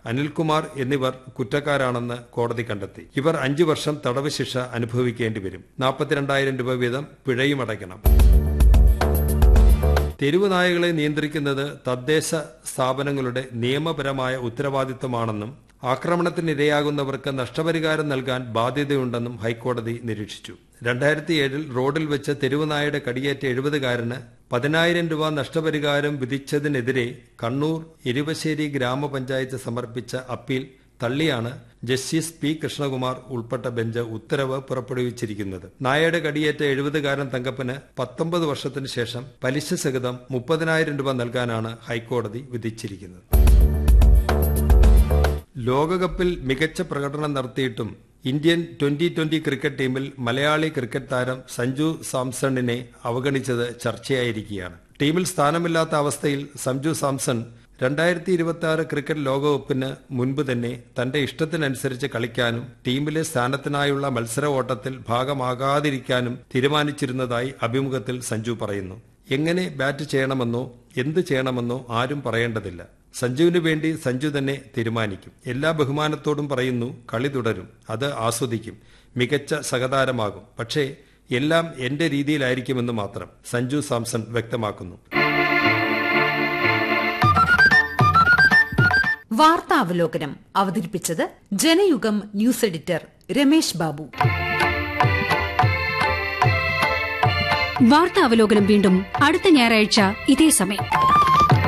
അനിൽകുമാർ എന്നിവർ കുറ്റക്കാരാണെന്ന് കോടതി കണ്ടെത്തി ഇവർ അഞ്ചു വർഷം തടവ് ശിക്ഷ അനുഭവിക്കേണ്ടി വരും നാൽപ്പത്തിരണ്ടായിരം രൂപ വീതം പിഴയും അടയ്ക്കണം തെരുവ് നായകളെ നിയന്ത്രിക്കുന്നത് തദ്ദേശ സ്ഥാപനങ്ങളുടെ നിയമപരമായ ഉത്തരവാദിത്തമാണെന്നും ആക്രമണത്തിനിരയാകുന്നവർക്ക് നഷ്ടപരിഹാരം നൽകാൻ ബാധ്യതയുണ്ടെന്നും ഹൈക്കോടതി നിരീക്ഷിച്ചു രണ്ടായിരത്തി ഏഴിൽ റോഡിൽ വെച്ച് തെരുവുനായയുടെ കടിയേറ്റ എഴുപതുകാരന് പതിനായിരം രൂപ നഷ്ടപരിഹാരം വിധിച്ചതിനെതിരെ കണ്ണൂർ ഇരുവശ്ശേരി ഗ്രാമപഞ്ചായത്ത് സമർപ്പിച്ച അപ്പീൽ തള്ളിയാണ് ജസ്റ്റിസ് പി കൃഷ്ണകുമാർ ഉൾപ്പെട്ട ബെഞ്ച് ഉത്തരവ് പുറപ്പെടുവിച്ചിരിക്കുന്നത് നായയുടെ കടിയേറ്റ എഴുപതുകാരൻ തങ്കപ്പന് പത്തൊമ്പത് വർഷത്തിന് ശേഷം പലിശ സഹിതം മുപ്പതിനായിരം രൂപ നൽകാനാണ് ഹൈക്കോടതി വിധിച്ചിരിക്കുന്നത് ലോകകപ്പിൽ മികച്ച പ്രകടനം നടത്തിയിട്ടും ഇന്ത്യൻ ട്വന്റി ട്വന്റി ക്രിക്കറ്റ് ടീമിൽ മലയാളി ക്രിക്കറ്റ് താരം സഞ്ജു സാംസണിനെ അവഗണിച്ചത് ചർച്ചയായിരിക്കുകയാണ് ടീമിൽ സ്ഥാനമില്ലാത്ത അവസ്ഥയിൽ സഞ്ജു സാംസൺ രണ്ടായിരത്തി ഇരുപത്തി ആറ് ക്രിക്കറ്റ് ലോകകപ്പിന് മുൻപ് തന്നെ തന്റെ ഇഷ്ടത്തിനനുസരിച്ച് കളിക്കാനും ടീമിലെ സ്ഥാനത്തിനായുള്ള മത്സര ഓട്ടത്തിൽ ഭാഗമാകാതിരിക്കാനും തീരുമാനിച്ചിരുന്നതായി അഭിമുഖത്തിൽ സഞ്ജു പറയുന്നു എങ്ങനെ ബാറ്റ് ചെയ്യണമെന്നോ എന്ത് ചെയ്യണമെന്നോ ആരും പറയേണ്ടതില്ല സഞ്ജുവിന് വേണ്ടി സഞ്ജു തന്നെ തീരുമാനിക്കും എല്ലാ ബഹുമാനത്തോടും പറയുന്നു കളി തുടരും അത് ആസ്വദിക്കും മികച്ച സഹതാരമാകും പക്ഷേ എല്ലാം എന്റെ രീതിയിലായിരിക്കുമെന്ന് മാത്രം സഞ്ജു സാംസൺ വ്യക്തമാക്കുന്നു വാർത്താവലോകനം അവതരിപ്പിച്ചത് ജനയുഗം ന്യൂസ് എഡിറ്റർ രമേശ് ബാബു വാർത്താവലോകനം വീണ്ടും അടുത്ത ഞായറാഴ്ച ഇതേ സമയം